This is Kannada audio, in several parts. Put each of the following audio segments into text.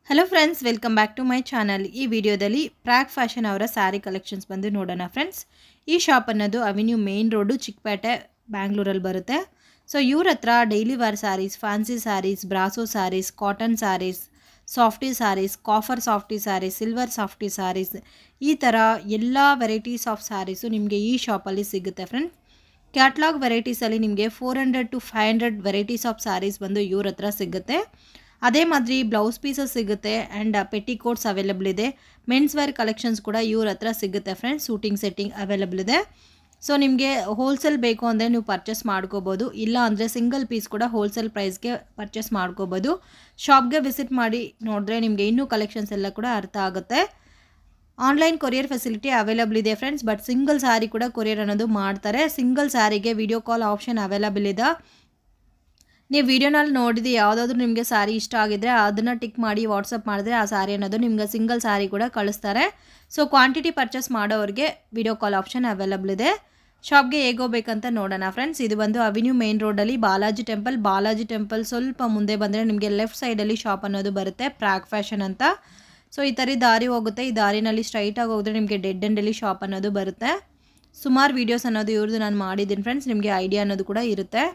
Hello friends welcome back to my channel ಈ ವಿಡಿಯೋದಲ್ಲಿ ಪ್ರಾಕ್ ಫ್ಯಾಷನ್ ಅವರ ಸ್ಯಾರಿ ಕಲೆಕ್ಷನ್ಸ್ ಬಂದು ನೋಡೋಣ ಫ್ರೆಂಡ್ಸ್ ಈ ಶಾಪ್ ಅನ್ನೋದು ಅವೆನ್ಯೂ ಮೇನ್ ರೋಡು ಚಿಕ್ಕಪೇಟೆ ಬ್ಯಾಂಗ್ಳೂರಲ್ಲಿ ಬರುತ್ತೆ ಸೊ ಇವ್ರ ಹತ್ರ daily wear sarees fancy sarees brasso sarees cotton sarees softy sarees copper softy sarees silver softy sarees ಈ ಥರ ಎಲ್ಲ ವೆರೈಟೀಸ್ ಆಫ್ ಸ್ಯಾರೀಸು ನಿಮಗೆ ಈ ಶಾಪಲ್ಲಿ ಸಿಗುತ್ತೆ ಫ್ರೆಂಡ್ಸ್ ಕ್ಯಾಟ್ಲಾಗ್ ವೆರೈಟೀಸಲ್ಲಿ ನಿಮಗೆ four hundred to five hundred varieties of sarees ಬಂದು ಇವ್ರ ಹತ್ರ ಸಿಗುತ್ತೆ ಅದೇ ಮಾದರಿ ಬ್ಲೌಸ್ ಪೀಸಸ್ ಸಿಗುತ್ತೆ ಆ್ಯಂಡ್ ಪೆಟ್ಟಿ ಕೋಟ್ಸ್ ಅವೈಲಬಲ್ ಇದೆ ಮೆನ್ಸ್ ವೇರ್ ಕಲೆಕ್ಷನ್ಸ್ ಕೂಡ ಇವ್ರ ಹತ್ರ ಸಿಗುತ್ತೆ ಫ್ರೆಂಡ್ಸ್ ಸೂಟಿಂಗ್ ಸೆಟ್ಟಿಂಗ್ ಅವೈಲಬಲ್ ಇದೆ ಸೊ ನಿಮಗೆ ಹೋಲ್ಸೇಲ್ ಬೇಕು ಅಂದರೆ ನೀವು ಪರ್ಚೇಸ್ ಮಾಡ್ಕೋಬೋದು ಇಲ್ಲ ಅಂದರೆ ಸಿಂಗಲ್ ಪೀಸ್ ಕೂಡ ಹೋಲ್ಸೇಲ್ ಪ್ರೈಸ್ಗೆ ಪರ್ಚೇಸ್ ಮಾಡ್ಕೋಬೋದು ಶಾಪ್ಗೆ ವಿಸಿಟ್ ಮಾಡಿ ನೋಡಿದ್ರೆ ನಿಮಗೆ ಇನ್ನೂ ಕಲೆಕ್ಷನ್ಸ್ ಎಲ್ಲ ಕೂಡ ಅರ್ಥ ಆಗುತ್ತೆ ಆನ್ಲೈನ್ ಕೊರಿಯರ್ ಫೆಸಿಲಿಟಿ ಅವೈಲಬಲ್ ಇದೆ ಫ್ರೆಂಡ್ಸ್ ಬಟ್ ಸಿಂಗಲ್ ಸ್ಯಾರಿ ಕೂಡ ಕೊರಿಯರ್ ಅನ್ನೋದು ಮಾಡ್ತಾರೆ ಸಿಂಗಲ್ ಸ್ಯಾರಿಗೆ ವಿಡಿಯೋ ಕಾಲ್ ಆಪ್ಷನ್ ಅವೈಲಬಲ್ ಇದೆ ನೀವು ವಿಡಿಯೋನಲ್ಲಿ ನೋಡಿದ್ದು ಯಾವುದಾದ್ರೂ ನಿಮಗೆ ಸ್ಯಾರಿ ಇಷ್ಟ ಆಗಿದ್ರೆ ಅದನ್ನು ಟಿಕ್ ಮಾಡಿ ವಾಟ್ಸಪ್ ಮಾಡಿದ್ರೆ ಆ ಸ್ಯಾರಿ ಅನ್ನೋದು ನಿಮ್ಗೆ ಸಿಂಗಲ್ ಸ್ಯಾರಿ ಕೂಡ ಕಳಿಸ್ತಾರೆ ಸೊ ಕ್ವಾಂಟಿಟಿ ಪರ್ಚೇಸ್ ಮಾಡೋರಿಗೆ ವಿಡಿಯೋ ಕಾಲ್ ಆಪ್ಷನ್ ಅವೈಲಬಲ್ ಇದೆ ಶಾಪ್ಗೆ ಹೇಗೆ ಹೋಗ್ಬೇಕಂತ ನೋಡೋಣ ಫ್ರೆಂಡ್ಸ್ ಇದು ಬಂದು ಅವಿನ್ಯೂ ಮೇನ್ ರೋಡಲ್ಲಿ ಬಾಲಾಜಿ ಟೆಂಪಲ್ ಬಾಲಾಜಿ ಟೆಂಪಲ್ ಸ್ವಲ್ಪ ಮುಂದೆ ಬಂದರೆ ನಿಮಗೆ ಲೆಫ್ಟ್ ಸೈಡಲ್ಲಿ ಶಾಪ್ ಅನ್ನೋದು ಬರುತ್ತೆ ಪ್ರಾಗ್ ಫ್ಯಾಷನ್ ಅಂತ ಸೊ ಈ ಥರ ದಾರಿ ಹೋಗುತ್ತೆ ಈ ದಾರಿನಲ್ಲಿ ಸ್ಟ್ರೈಟಾಗಿ ಹೋದರೆ ನಿಮಗೆ ಡೆಡ್ ಎಂಡಲ್ಲಿ ಶಾಪ್ ಅನ್ನೋದು ಬರುತ್ತೆ ಸುಮಾರು ವೀಡಿಯೋಸ್ ಅನ್ನೋದು ಇವ್ರದ್ದು ನಾನು ಮಾಡಿದ್ದೀನಿ ಫ್ರೆಂಡ್ಸ್ ನಿಮಗೆ ಐಡಿಯಾ ಅನ್ನೋದು ಕೂಡ ಇರುತ್ತೆ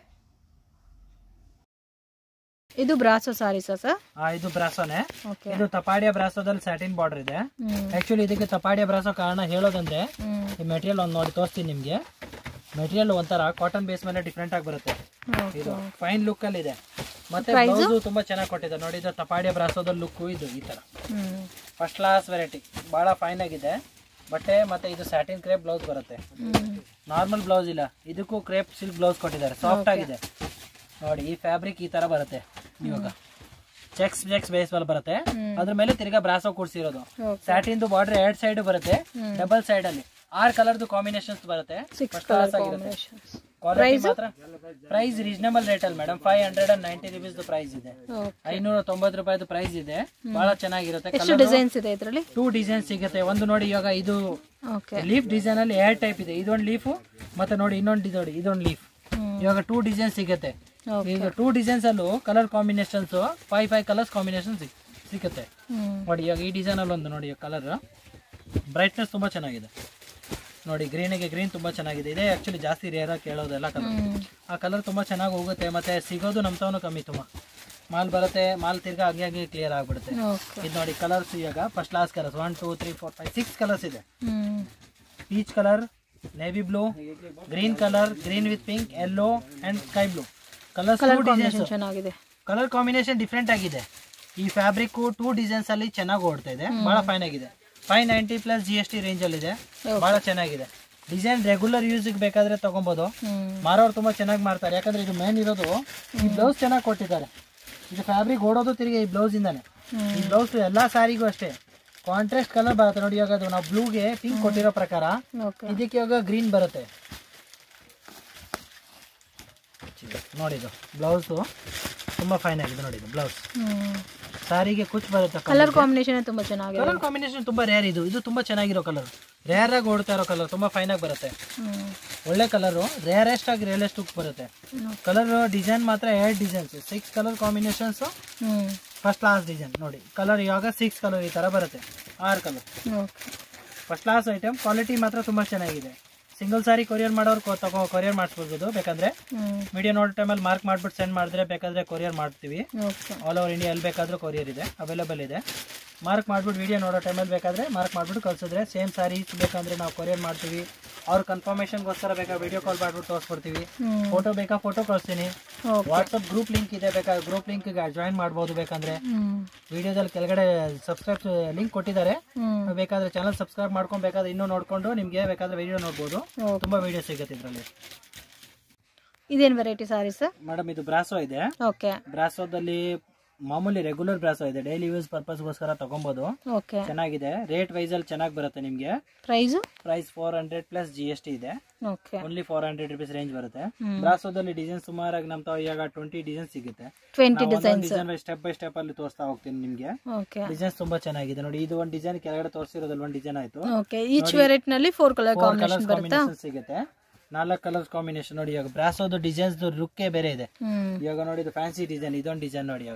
ಇದು ಬ್ರಾಸೋ ಸಾರೀಸಾ ಸರ್ ಆ, ಇದು ಬ್ರಾಸೋನೆ ಓಕೆ ಇದು ತಪಾಡಿಯ ಬ್ರಾಸೋದಲ್ಲಿ ಸ್ಯಾಟಿನ್ ಬಾರ್ಡರ್ ಇದೆ ಆಕ್ಚುಲಿ ಇದಕ್ಕೆ ತಪಾಡಿಯ ಬ್ರಾಸೋ ಕಾರಣ ಹೇಳೋದಂದ್ರೆ ಈ ಮೆಟೀರಿಯಲ್ ಒಂದು ನೋಡಿ ತೋರಿಸ್ತೀನಿ ನಿಮ್ಗೆ ಮೆಟೀರಿಯಲ್ ಒಂಥರ ಕಾಟನ್ ಬೇಸ್ ಮೇಲೆ ಡಿಫ್ರೆಂಟ್ ಆಗಿ ಬರುತ್ತೆ ಇದು ಫೈನ್ ಲುಕ್ ಅಲ್ಲಿ ಇದೆ ಮತ್ತೆ ಬ್ಲೌಸ್ ತುಂಬಾ ಚೆನ್ನಾಗಿ ಕೊಟ್ಟಿದೆ ನೋಡಿ ಇದು ತಪಾಡಿಯ ಬ್ರಾಸೋದ ಲುಕ್ ಇದು ಈ ತರ ಫಸ್ಟ್ ಕ್ಲಾಸ್ ವೆರೈಟಿ ಬಹಳ ಫೈನ್ ಆಗಿದೆ ಬಟ್ಟೆ ಮತ್ತೆ ಇದು ಸ್ಯಾಟಿನ್ ಕ್ರೇಪ್ ಬ್ಲೌಸ್ ಬರುತ್ತೆ ನಾರ್ಮಲ್ ಬ್ಲೌಸ್ ಇಲ್ಲ ಇದಕ್ಕೂ ಕ್ರೇಪ್ ಸಿಲ್ಕ್ ಬ್ಲೌಸ್ ಕೊಟ್ಟಿದ್ದಾರೆ ಸಾಫ್ಟ್ ಆಗಿದೆ ನೋಡಿ ಈ ಫ್ಯಾಬ್ರಿಕ್ ಈ ತರ ಬರುತ್ತೆ ಇವಾಗ ಚೆಕ್ಸ್ ಚೆಕ್ಸ್ ಬೇಸ್ ಮೇಲೆ ಬರುತ್ತೆ ಅದ್ರ ಮೇಲೆ ತಿರ್ಗಾ ಬ್ರಾಸೋ ಕೂಡ್ಸಿರೋದು ಸ್ಯಾಟಿನ್ ಬಾರ್ಡರ್ ಎರಡ್ ಸೈಡ್ ಬರುತ್ತೆ ಡಬಲ್ ಸೈಡ್ ಅಲ್ಲಿ ಆರ್ ಕಲರ್ದು ಕಾಂಬಿನೇಷನ್ಸ್ ಬರುತ್ತೆ ಫಸ್ಟ್ ಕ್ಲಾಸ್ ಆಗಿರುತ್ತೆ ಕ್ವಾಲಿಟಿ ಮಾತ್ರ ಪ್ರೈಸ್ ರೀಸನಬಲ್ ರೇಟ್ ಅಲ್ಲಿ madam five hundred and ninety rupees price ಇದೆ ಐನೂರ ತೊಂಬತ್ತು ರೂಪಾಯಿದು ಪ್ರೈಸ್ ಇದೆ ಬಹಳ ಚೆನ್ನಾಗಿರುತ್ತೆ ಎಷ್ಟು ಡಿಸೈನ್ಸ್ ಇದೆ ಇದರಲ್ಲಿ ಟೂ ಡಿಸೈನ್ ಸಿಗುತ್ತೆ ಒಂದು ನೋಡಿ ಇವಾಗ ಇದು ಓಕೆ ಲೀಫ್ ಡಿಸೈನ್ ಅಲ್ಲಿ ಎರಡು ಟೈಪ್ ಇದೆ ಇದೊಂದು ಲೀಫು ಮತ್ತೆ ನೋಡಿ ಇನ್ನೊಂದು ನೋಡಿ ಇದೊಂದು ಲೀಫ್ ಇವಾಗ ಟೂ ಡಿಸೈನ್ ಸಿಗುತ್ತೆ ಈಗ ಟೂ ಡಿಸೈನ್ಸ್ ಅಲ್ಲೂ colour combinations five five colours combination ಸಿಗುತ್ತೆ ನೋಡಿ ಇವಾಗ ಈ ಡಿಸೈನ್ ಅಲ್ಲಿ ಒಂದು ನೋಡಿ ಕಲರ್ ಬ್ರೈಟ್ನೆಸ್ ತುಂಬಾ ಚೆನ್ನಾಗಿದೆ ನೋಡಿ ಗ್ರೀನಿಗೆ ಗ್ರೀನ್ ತುಂಬಾ ಚೆನ್ನಾಗಿದೆ ಇದೆ ಆಕ್ಚುಲಿ ಜಾಸ್ತಿ ರೇರ್ ಆಗಿ ಕೇಳೋದೆಲ್ಲ ಕಲರ್ ಆ ಕಲರ್ ತುಂಬಾ ಚೆನ್ನಾಗಿ ಹೋಗುತ್ತೆ ಮತ್ತೆ ಸಿಗೋದು ನಮ್ಮ ತವನು ಕಮ್ಮಿ ತುಂಬಾ ಮಾಲ್ ಬರುತ್ತೆ ಮಾಲ್ ತಿರ್ಗಾ ಹಂಗೆ ಹಂಗೆ ಕ್ಲಿಯರ್ ಆಗ್ಬಿಡುತ್ತೆ ಓಕೆ ಇದು ನೋಡಿ ಕಲರ್ಸ್ ಇವಾಗ first class colours one two three four five six colours ಇದೆ peach colour navy blue green colour green with pink yellow and sky blue colours two designs ಚೆನ್ನಾಗಿದೆ ಕಲರ್ ಕಾಂಬಿನೇಷನ್ ಡಿಫ್ರೆಂಟ್ ಆಗಿದೆ ಈ ಫ್ಯಾಬ್ರಿಕ್ ಟೂ ಡಿಸೈನ್ಸ್ ಅಲ್ಲಿ ಚೆನ್ನಾಗಿ ಓಡ್ತಾ ಇದೆ ಬಹಳ ಫೈನ್ ಆಗಿದೆ five ninety plus G S T range ಅಲ್ಲಿ ಇದೆ ಬಹಳ ಚೆನ್ನಾಗಿದೆ ಡಿಸೈನ್ ರೆಗ್ಯುಲರ್ ಯೂಸ್ ಬೇಕಾದ್ರೆ ತಗೊಬೋದು ಮಾರೋರು ತುಂಬಾ ಚೆನ್ನಾಗಿ ಮಾಡ್ತಾರೆ ಯಾಕಂದ್ರೆ ಇದು ಮೇನ್ ಇರೋದು ಈ ಬ್ಲೌಸ್ ಚೆನ್ನಾಗಿ ಕೊಟ್ಟಿದ್ದಾರೆ ಇದು ಫ್ಯಾಬ್ರಿಕ್ ಓಡೋದು ತಿರುಗಿ ಈ ಬ್ಲೌಸ್ ಇಂದಾನೆ ಈ ಬ್ಲೌಸ್ ಎಲ್ಲಾ ಸಾರಿಗೂ ಅಷ್ಟೇ ಕಾಂಟ್ರಾಸ್ಟ್ ಕಲರ್ ಬರುತ್ತೆ ನೋಡಿ ಇವಾಗ ಅದು ನಾವು ಬ್ಲೂಗೆ ಪಿಂಕ್ ಕೊಟ್ಟಿರೋ ಪ್ರಕಾರ ಓಕೆ ಇದಕ್ಕೆ ಇವಾಗ ಗ್ರೀನ್ ಬರುತ್ತೆ ನೋಡಿ ಇದು ಬ್ಲೌಸು ತುಂಬಾ ಫೈನ್ ಆಗಿದೆ ನೋಡಿ ಇದು ಬ್ಲೌಸ್ ಸಾರಿಗೆ ಕುಚ್ ಬರುತ್ತೆ ಕಲರ್ ಕಾಂಬಿನೇಷನ್ ತುಂಬಾ ಚೆನ್ನಾಗಿದೆ ಕಲರ್ ಕಾಂಬಿನೇಷನ್ ತುಂಬಾ ರೇರ್ ಇದು ಇದು ತುಂಬಾ ಚೆನ್ನಾಗಿರೋ ಕಲರ್ ರೇರ್ ಆಗಿ ಓಡ್ತಾ ಇರೋ ಕಲರ್ ತುಂಬಾ ಫೈನ್ ಆಗಿ ಬರುತ್ತೆ ಒಳ್ಳೆ ಕಲರು ರೇರೆಸ್ಟ್ ಆಗಿ ರಿಯಲೆಸ್ಟ್ ಬರುತ್ತೆ ಕಲರ್ ಡಿಸೈನ್ ಮಾತ್ರ ಎರಡು designs six colour combinations first class design ನೋಡಿ ಕಲರ್ ಇವಾಗ ಸಿಕ್ಸ್ ಕಲರ್ ಈ ತರ ಬರುತ್ತೆ ಆರು colour okay first class item quality ಮಾತ್ರ ತುಂಬಾ ಚೆನ್ನಾಗಿದೆ ಸಿಂಗಲ್ ಸಾರಿ ಕೊರಿಯರ್ ಮಾಡೋರು ಕೊ- ತಗೋ ಕೊರಿಯರ್ ಮಾಡಿಸ್ಬೋದು ಬೇಕಾದ್ರೆ ವಿಡಿಯೋ ನೋಡೋ ಟೈಮಲ್ಲಿ ಮಾರ್ಕ್ ಮಾಡ್ಬಿಟ್ಟು ಸೆಂಡ್ ಮಾಡಿದ್ರೆ ಬೇಕಾದ್ರೆ ಕೊರಿಯರ್ ಮಾಡ್ತೀವಿ ಓಕೆ ಆಲ್ ಓವರ್ ಇಂಡಿಯಾ ಎಲ್ಲಿ ಬೇಕಾದ್ರೂ ಕೊರಿಯರ್ ಇದೆ ಅವೈಲೇಬಲ್ ಇದೆ ಮಾರ್ಕ್ ಮಾಡ್ಬಿಟ್ಟು ವಿಡಿಯೋ ನೋಡೋ ಟೈಮಲ್ಲಿ ಬೇಕಾದ್ರೆ ಮಾರ್ಕ್ ಮಾಡ್ಬಿಟ್ಟು ಕಳ್ಸಿದ್ರೆ ಸೇಮ್ ಸಾರಿ ಬೇಕಂದ್ರೆ ನಾವು ಕೊರಿಯರ್ ಮಾಡ್ತೀವಿ ಅವ್ರ ಕನ್ಫರ್ಮೇಷನ್ಗೋಸ್ಕರ ಬೇಕಾ ವಿಡಿಯೋ ಕಾಲ್ ಮಾಡ್ಬಿಟ್ಟು ತೋರಿಸ್ಬಿಡ್ತೀವಿ ಫೋಟೋ ಬೇಕಾ ಫೋಟೋ ಕಳಿಸ್ತೀನಿ ಓಕೆ ವಾಟ್ಸಪ್ ಗ್ರೂಪ್ ಲಿಂಕ್ ಇದೆ ಬೇಕಾದ್ರೆ ಗ್ರೂಪ್ ಲಿಂಕ್ ಜಾಯಿನ್ ಮಾಡ್ಬೋದು ಬೇಕಂದ್ರೆ ವಿಡಿಯೋದಲ್ಲಿ ಕೆಳಗಡೆ ಸಬ್ಸ್ಕ್ರೈಬ್ ಲಿಂಕ್ ಕೊಟ್ಟಿದ್ದಾರೆ ಬೇಕಾದ್ರೆ ಚಾನಲ್ ಸಬ್ಸ್ಕ್ರೈಬ್ ಮಾಡ್ಕೊಂಡು ಬೇಕಾದ್ರೆ ಇನ್ನೂ ನೋಡ್ಕೊಂಡು ನಿಮಗೆ ಬೇಕಾದ್ರೆ ವಿಡಿಯೋ ನೋಡ್ಬೋದು ಓಕೆ ತುಂಬಾ ವಿಡಿಯೋ ಸಿಗುತ್ತೆ ಇದರಲ್ಲಿ ಇದೇನು ವೆರೈಟಿ ಸಾರೀಸ್ ಮೇಡಮ್ ಇದು ಬ್ರಾಸೋ ಇದೆ ಓಕೆ ಬ್ರಾಸೋದಲ್ಲಿ ಮಾಮೂಲಿ ರೆಗ್ಯುಲರ್ ಬ್ರಾಸೋ ಇದೆ ಡೈಲಿ ಯೂಸ್ ಪರ್ಪಸ್ಗೋಸ್ಕರ ತಗೊಬೋದು ಓಕೆ ಚೆನ್ನಾಗಿದೆ ರೇಟ್ ವೈಸ್ ಅಲ್ಲಿ ಚೆನ್ನಾಗಿ ಬರುತ್ತೆ ನಿಮಗೆ price price four hundred plus G S T ಇದೆ okay only four hundred rupees range ಬರುತ್ತೆ ಬ್ರಾಸೋದಲ್ಲಿ ಡಿಸೈನ್ ಸುಮಾರಾಗಿ ನಮ್ಮ ತಾವು ಇವಾಗ ಟ್ವೆಂಟಿ ಡಿಸೈನ್ ಸಿಗುತ್ತೆ twenty designs design step by step ಅಲ್ಲಿ ತೋರಿಸ್ತಾ ಹೋಗ್ತೀನಿ ನಿಮಗೆ ಓಕೆ ಡಿಸೈನ್ಸ್ ತುಂಬಾ ಚೆನ್ನಾಗಿದೆ ನೋಡಿ ಇದು ಒಂದು ಡಿಸೈನ್ ಕೆಳಗಡೆ ತೋರಿಸಿರೋದಲ್ಲಿ ಒಂದು ಡಿಸೈನ್ ಆಯ್ತು ಓಕೆ ಈಚ್ ವೆರೈಟಿನಲ್ಲಿ four colour four combination colours ಬರುತ್ತಾ ಕಾಂಬಿನೇಷನ್ ಸಿಗುತ್ತೆ ನಾಲ್ಕು ಕಲರ್ಸ್ ಕಾಂಬಿನೇಷನ್ ನೋಡಿ ಇವಾಗ ಬ್ರಾಸೋದು ಡಿಸೈನ್ಸ್ ಲುಕ್ಕೇ ಬೇರೆ ಇದೆ ಹ್ಮ್ ಇವಾಗ ನೋಡಿ ಇದು ಫ್ಯಾನ್ಸಿ ಡಿಸೈನ್ ಇದೊಂದು ಡಿಸೈನ್ ನೋಡಿ ಇವಾಗ